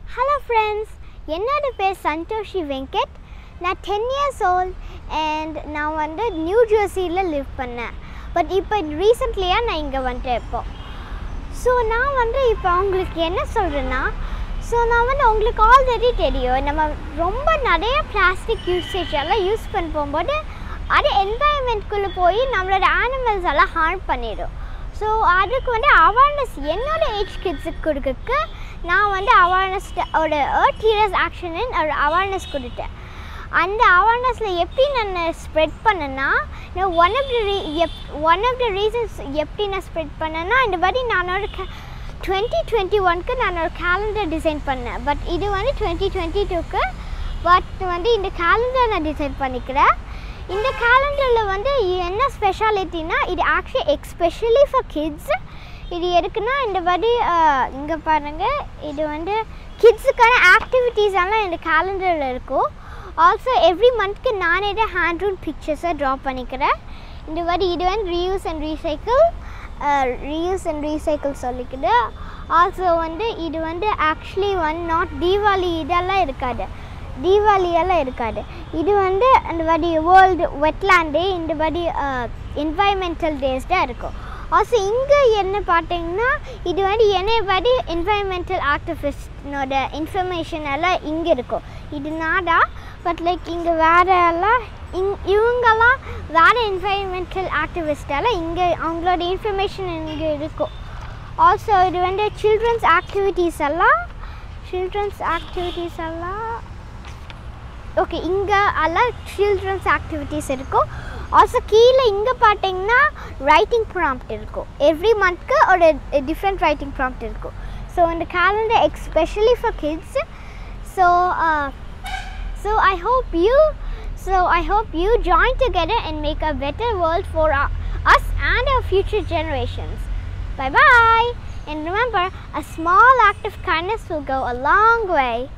Hello friends என்னோட பேர் சந்தோஷி வெங்கட் நான் டென் இயர்ஸ் ஓல்ட் அண்ட் நான் வந்து நியூ ஜெர்சியில் லிவ் பண்ணேன் பட் இப்போ ரீசெண்ட்லியாக நான் இங்கே வந்துட்டேன் இப்போ ஸோ நான் வந்து இப்போ உங்களுக்கு என்ன சொல்கிறேன்னா ஸோ நான் வந்து உங்களுக்கு ஆல்ரெடி தெரியும் நம்ம ரொம்ப நிறைய பிளாஸ்டிக் யூசேஜ் எல்லாம் யூஸ் பண்ண போகும்போது அது என்வாயன்மெண்ட்குள்ளே போய் நம்மளோட அனிமல்ஸ் எல்லாம் ஹார்ம் பண்ணிடும் ஸோ அதுக்கு வந்து அவேர்னஸ் என்னோட ஏஜ் கிட்ஸுக்கு கொடுக்கறதுக்கு நான் வந்து அவேர்னஸ் ஒரு ஏர்த் ஹீரஸ் ஆக்ஷன் ஒரு அவேர்னஸ் கொடுத்தேன் அந்த அவேர்னஸில் எப்படி நான் ஸ்ப்ரெட் பண்ணேன்னா நான் ஒன் ஆஃப் த ரீ எப் ஒன் ஆஃப் த ரீசன்ஸ் எப்படி நான் ஸ்ப்ரெட் பண்ணேன்னா இந்த மாதிரி நான் ஒரு டுவெண்ட்டி டுவெண்ட்டி ஒன்க்கு நான் ஒரு கேலண்டர் டிசைன் பண்ணேன் பட் இது வந்து டுவெண்ட்டி டுவெண்ட்டி டூக்கு பட் வந்து இந்த கேலண்டர் நான் டிசைன் பண்ணிக்கிறேன் இந்த கேலண்டரில் வந்து என்ன ஸ்பெஷாலிட்டினா இது ஆக்சுவலி எக்ஸ்பெஷலி ஃபார் கிட்ஸ் இது எதுக்குன்னா இந்த மாதிரி இங்கே பாருங்கள் இது வந்து கிட்ஸுக்கான ஆக்டிவிட்டீஸ் எல்லாம் இந்த கேலண்டரில் இருக்கும் ஆல்சோ எவ்ரி மந்த்க்கு நானே தான் ஹேண்ட் ரூன் பிக்சர்ஸை ட்ரா பண்ணிக்கிறேன் இந்த மாதிரி இது வந்து reuse and recycle reuse and recycle சொல்லிக்குது ஆல்சோ வந்து இது வந்து ஆக்சுவலி ஒன் நாட் தீபாவளி இதெல்லாம் இருக்காது தீபாவளியெல்லாம் இருக்காது இது வந்து அந்த மாதிரி வேர்ல்டு வெட்லேண்டு இந்த மாதிரி என்வாயன்மெண்டல் டேஸ் தான் இருக்கும் ஆல்சோ இங்கே என்ன பார்த்தீங்கன்னா இது வந்து என்னை மாதிரி என்வாயன்மெண்டல் ஆக்டிவிஸ்டனோட இன்ஃபர்மேஷன் எல்லாம் இங்கே இருக்கும் இது நாடா பட் லைக் இங்கே வேறு எல்லாம் இங் இவங்கெல்லாம் வேறு என்வாயன்மெண்டல் ஆக்டிவிஸ்டெல்லாம் இங்கே அவங்களோட இன்ஃபர்மேஷன் இங்கே இருக்கும் ஆல்சோ இது வந்து சில்ட்ரன்ஸ் ஆக்டிவிட்டீஸ் எல்லாம் சில்ட்ரன்ஸ் ஆக்டிவிட்டீஸ் எல்லாம் ஓகே இங்கே எல்லாம் சில்ட்ரன்ஸ் ஆக்டிவிட்டீஸ் இருக்கும் ஆல்சோ கீழே இங்கே பார்த்தீங்கன்னா ரைட்டிங் ப்ராம்ப்ட் இருக்கும் எவ்ரி மந்த்க்கு ஒரு டிஃப்ரெண்ட் ரைட்டிங் ப்ராம்ப்ட் இருக்கும் ஸோ இந்த calendar especially for kids so so I hope you so I hope you join together and make a better world for us and our future generations Bye bye. And remember, a small act of kindness will go a long way.